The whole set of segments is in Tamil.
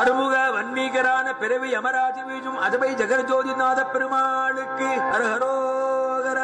அருமுக வன்மீகரான பிறவி அமராஜ வீஜும் அதபை ஜெகர்ஜோதிநாத பெருமாளுக்கு ஹரஹரோகரா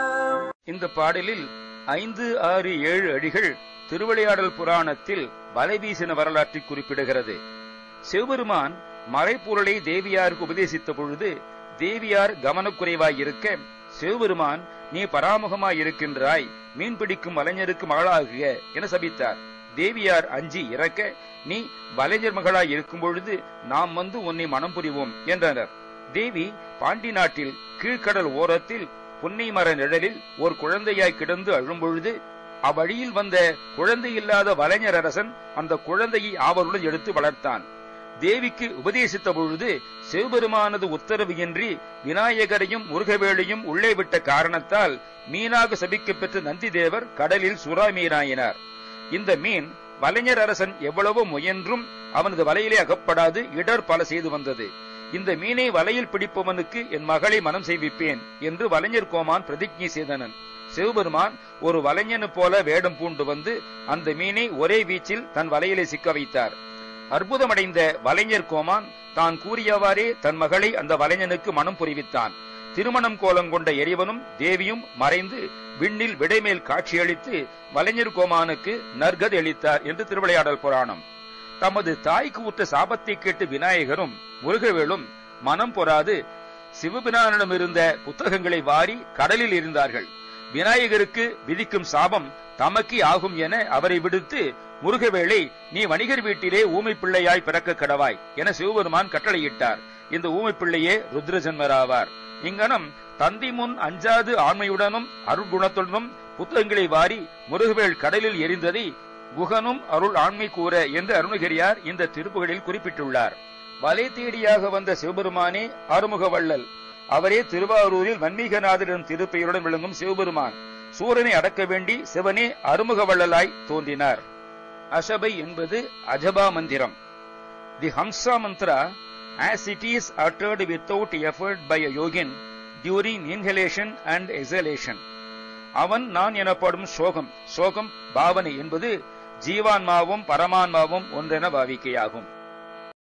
இந்த பாடலில் ஐந்து ஆறு ஏழு அடிகள் திருவிளையாடல் புராணத்தில் வலை வீசின வரலாற்றை குறிப்பிடுகிறது சிவபெருமான் மறைப்பொருளை தேவியாருக்கு உபதேசித்த பொழுது தேவியார் கவனக்குறைவாய் இருக்க சிவபெருமான் நீ பராமுகமாய் இருக்கின்றாய் மீன் பிடிக்கும் வலைஞருக்கு மகளாகுக என சபித்தார் தேவியார் அஞ்சி இறக்க நீ வலைஞர் மகளாய் இருக்கும் பொழுது நாம் வந்து உன்னை மனம் புரிவோம் என்றனர் தேவி பாண்டி நாட்டில் கீழ்க்கடல் ஓரத்தில் புன்னை மர நிழலில் ஒரு குழந்தையாய் கிடந்து அழும்பொழுது அவ்வழியில் வந்த குழந்தை இல்லாத வலைஞர் அரசன் அந்த குழந்தையை ஆவலுடன் எடுத்து வளர்த்தான் தேவிக்கு உபதேசித்த பொழுது சிவபெருமானது உத்தரவு இன்றி விநாயகரையும் முருகவேளையும் உள்ளே விட்ட காரணத்தால் மீனாக சபிக்கப் பெற்ற நந்தி தேவர் கடலில் சுறா மீனாயினார் இந்த மீன் வலைஞர் அரசன் எவ்வளவோ முயன்றும் அவனது வலையிலே அகப்படாது இடர் பல செய்து வந்தது இந்த மீனை வலையில் பிடிப்பவனுக்கு என் மகளை மனம் செய்விப்பேன் என்று வலைஞர் கோமான் பிரதிஜை செய்தனன் சிவபெருமான் ஒரு வலைஞனு போல வேடம் பூண்டு வந்து அந்த மீனை ஒரே வீச்சில் தன் வலையிலே சிக்க வைத்தார் அற்புதமடைந்த வலைஞர் கோமான் தான் கூறியவாறே தன் மகளை அந்த வலைஞனுக்கு மனம் புரிவித்தான் திருமணம் கோலம் கொண்ட எரிவனும் தேவியும் மறைந்து விண்ணில் விடைமேல் காட்சியளித்து வலைஞர் கோமானுக்கு நற்கதி அளித்தார் என்று திருவிளையாடல் புராணம் தமது தாய்க்கு உற்ற சாபத்தை கேட்டு விநாயகரும் முருகவேலும் மனம் பொறாது சிவபிரானிடம் இருந்த புத்தகங்களை வாரி கடலில் இருந்தார்கள் விநாயகருக்கு விதிக்கும் சாபம் தமக்கே ஆகும் என அவரை விடுத்து முருகவேளை நீ வணிகர் வீட்டிலே ஊமை பிள்ளையாய் பிறக்க கடவாய் என சிவபெருமான் கட்டளையிட்டார் இந்த ஊமை பிள்ளையே ருத்ரஜன்மராவார் இங்கனம் தந்தி முன் அஞ்சாது ஆண்மையுடனும் அருள்குணத்துடனும் புத்தகங்களை வாரி முருகவேள் கடலில் எரிந்ததை குகனும் அருள் ஆண்மை கூற என்று அருணகிரியார் இந்த திருப்புகளில் குறிப்பிட்டுள்ளார் வலை தேடியாக வந்த சிவபெருமானே அருமுக வள்ளல் அவரே திருவாரூரில் வன்மீகநாதர் எனும் திருப்பெயருடன் விளங்கும் சிவபெருமான் சூரனை அடக்க வேண்டி சிவனே அருமுக வள்ளலாய் தோன்றினார் அசபை என்பது அஜபா மந்திரம் the Hamsa mantra as it is uttered without effort by a yogin during inhalation and exhalation அவன் நான் எனப்படும் சோகம் சோகம் பாவனை என்பது ஜீவான்மாவும் பரமான்மாவும் ஒன்றென பாவிக்கையாகும்